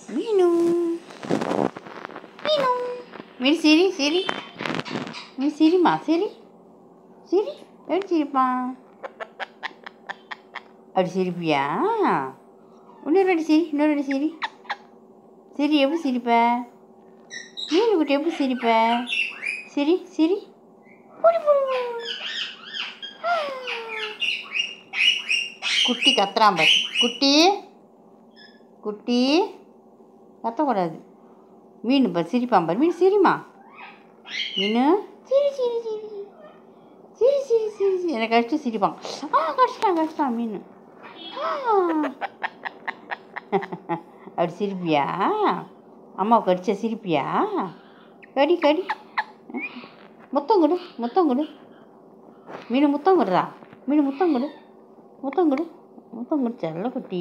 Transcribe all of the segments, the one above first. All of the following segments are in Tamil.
மீனு மீனு மீன் சிரி சிரி மீன் சிரிம்மா சிரி சிரி எப்படி சிரிப்பான் அப்படி சிரிப்பியா இன்னொரு வாட்டி சிரி இன்னொரு வாட்டி சிரி சிரி எப்படி சிரிப்ப மீன் குட்டி எப்படி சிரிப்ப சிரி சிரி புடி, புடி, புடி. குட்டி கத்துறான் பாரு குட்டி குட்டி கத்தக்கூடாது மீன் பாரு சிரிப்பான் பாரு மீன் சிரிமா மீன் சிரி சிரி சிரி சிரி சிரி சிரி சிரி எனக்கு அடிச்சு சிரிப்பான் ஆ கடிச்சிட்டான் கடிச்சிட்டான் மீன் ஆ. அப்படி சிரிப்பியா அம்மாவுக்கு அடிச்ச சிரிப்பியா கடி கடி முத்தம் கொடு முத்தம் கொடு மீன் முத்தம் கொடுறா மீன் முத்தம் கொடு முத்தம் கொடு முத்தம் கொடு செல்ல குட்டி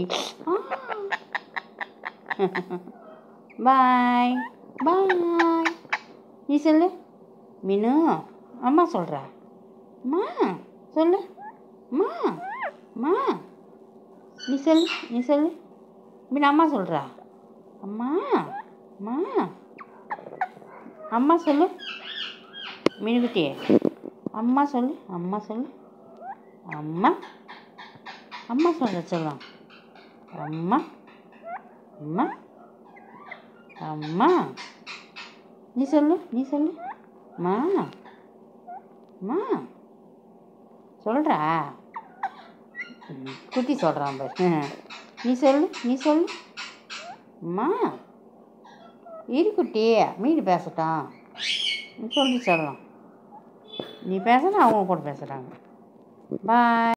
பாய் பாய் நீ சொல்லு மீனு அம்மா சொல்கிறா அம்மா சொல்லு அம்மா அம்மா நீ சொல்லு நீ சொல்லு மீன் அம்மா சொல்கிறா அம்மா அம்மா அம்மா சொல்லு மீனுக்குட்டி அம்மா சொல்லு அம்மா சொல்லு அம்மா அம்மா சொல்ல சொல்லலாம் அம்மா அம்மா அம்மா நீ சொல்லு நீ சொல்லு அம்மா அம்மா சொல்கிறா ம், குட்டி சொல்கிறான் பாரு நீ சொல்லு நீ சொல்லு அம்மா இரு குட்டி மீன் பேசட்டும் நீ சொல்லி சொல்லலாம் நீ பேசுனா அவங்க கூட பேசுகிறாங்க பாய்